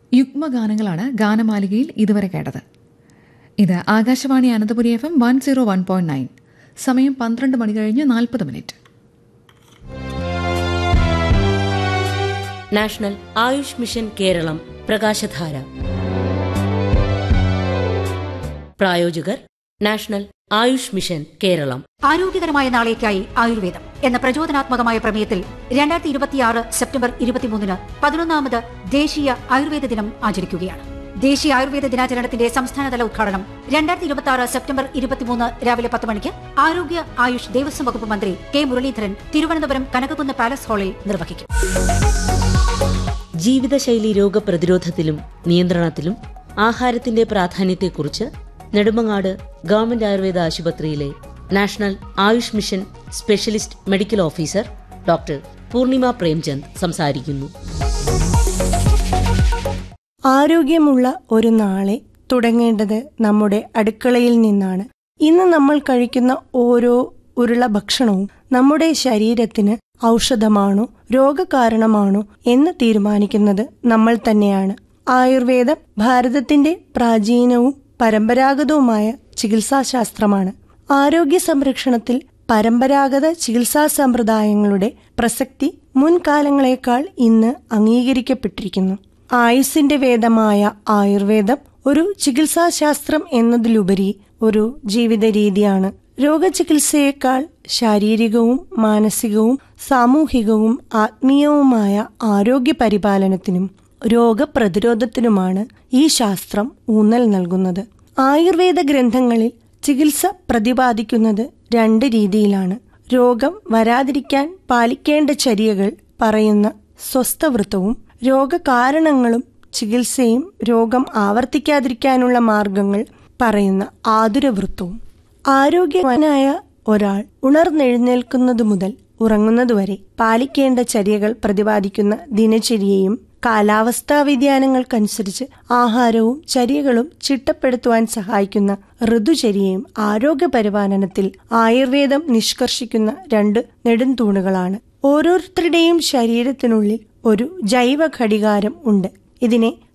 യുഗ്മഗാനങ്ങളാണ് ഗാനമാലികയിൽ ഇതുവരെ കേട്ടത് ഇത് Akashvani Ananthapuri F M one zero one point nine സമയം പന്ത്രണ്ട് മണി കഴിഞ്ഞ് നാൽപ്പത് minute national Ayush mission Keralam Prakashadhara പ്രായോജകർ നാഷണൽ ആയുഷ് മിഷൻ കേരളം ആരോഗ്യകരമായ നാളേക്കായി ആയുർവേദം എന്ന പ്രചോദനാത്മകമായ പ്രമേയത്തിൽ രണ്ടായിരത്തി ഇരുപത്തിയാറ് സെപ്റ്റംബർ ഇരുപത്തിമൂന്നിന് പതിനൊന്നാമത് ദേശീയ ആയുർവേദ ദിനം ആചരിക്കുകയാണ് ദേശീയ ആയുർവേദ ദിനാചരണത്തിന്റെ സംസ്ഥാനതല ഉദ്ഘാടനം രണ്ടായിരത്തി ഇരുപത്തി ആറ് സെപ്റ്റംബർ ഇരുപത്തിമൂന്ന് രാവിലെ പത്ത് മണിക്ക് ആരോഗ്യ ആയുഷ് ദേവസ്വം വകുപ്പ് മന്ത്രി കെ മുരളീധരൻ തിരുവനന്തപുരം കനകകുന്ന് പാലസ് ഹാളിൽ നിർവഹിക്കും ജീവിതശൈലി രോഗപ്രതിരോധത്തിലും നിയന്ത്രണത്തിലും ആഹാരത്തിന്റെ പ്രാധാന്യത്തെക്കുറിച്ച് നെടുമങ്ങാട് ഗവൺമെന്റ് ആയുർവേദ ആശുപത്രിയിലെ national Ayush mission specialist medical officer doctor Poornima Premchand സംസാരിക്കുന്നു ആരോഗ്യമുള്ള ഒരു നാളെ തുടങ്ങേണ്ടത് നമ്മുടെ അടുക്കളയിൽ നിന്നാണ് ഇന്ന് നമ്മൾ കഴിക്കുന്ന ഓരോ ഉരുള ഭക്ഷണവും നമ്മുടെ ശരീരത്തിന് ഔഷധമാണോ രോഗകാരണമാണോ എന്ന് തീരുമാനിക്കുന്നത് നമ്മൾ തന്നെയാണ് ആയുർവേദം ഭാരതത്തിന്റെ പ്രാചീനവും പരമ്പരാഗതവുമായ ചികിത്സാശാസ്ത്രമാണ് ആരോഗ്യ സംരക്ഷണത്തിൽ പരമ്പരാഗത ചികിത്സാ സമ്പ്രദായങ്ങളുടെ പ്രസക്തി മുൻകാലങ്ങളെക്കാൾ ഇന്ന് അംഗീകരിക്കപ്പെട്ടിരിക്കുന്നു ആയുസിന്റെ വേദമായ ആയുർവേദം ഒരു ചികിത്സാശാസ്ത്രം എന്നതിലുപരി ഒരു ജീവിത രീതിയാണ് രോഗചികിത്സയേക്കാൾ ശാരീരികവും മാനസികവും സാമൂഹികവും ആത്മീയവുമായ ആരോഗ്യ പരിപാലനത്തിനും രോഗപ്രതിരോധത്തിനുമാണ് ഈ ശാസ്ത്രം ഊന്നൽ നൽകുന്നത് ആയുർവേദ ഗ്രന്ഥങ്ങളിൽ ചികിത്സ പ്രതിപാദിക്കുന്നത് രണ്ട് രീതിയിലാണ് രോഗം വരാതിരിക്കാൻ പാലിക്കേണ്ട ചര്യകൾ പറയുന്ന സ്വസ്ഥവൃത്തവും രോഗകാരണങ്ങളും ചികിത്സയും രോഗം ആവർത്തിക്കാതിരിക്കാനുള്ള മാർഗങ്ങൾ പറയുന്ന ആതുരവൃത്തവും ആരോഗ്യവാനായ ഒരാൾ ഉണർന്നെഴുന്നേൽക്കുന്നതു മുതൽ ഉറങ്ങുന്നതുവരെ പാലിക്കേണ്ട ചര്യകൾ പ്രതിപാദിക്കുന്ന ദിനചര്യയും കാലാവസ്ഥാ വ്യതിയാനങ്ങൾക്കനുസരിച്ച് ആഹാരവും ചര്യകളും ചിട്ടപ്പെടുത്തുവാൻ സഹായിക്കുന്ന ഋതുചര്യയും ആരോഗ്യ പരിപാലനത്തിൽ ആയുർവേദം നിഷ്കർഷിക്കുന്ന രണ്ട് നെടുംതൂണുകളാണ് ഓരോരുത്തരുടെയും ശരീരത്തിനുള്ളിൽ ഒരു ജൈവ ഘടികാരം ഉണ്ട് ഇതിനെ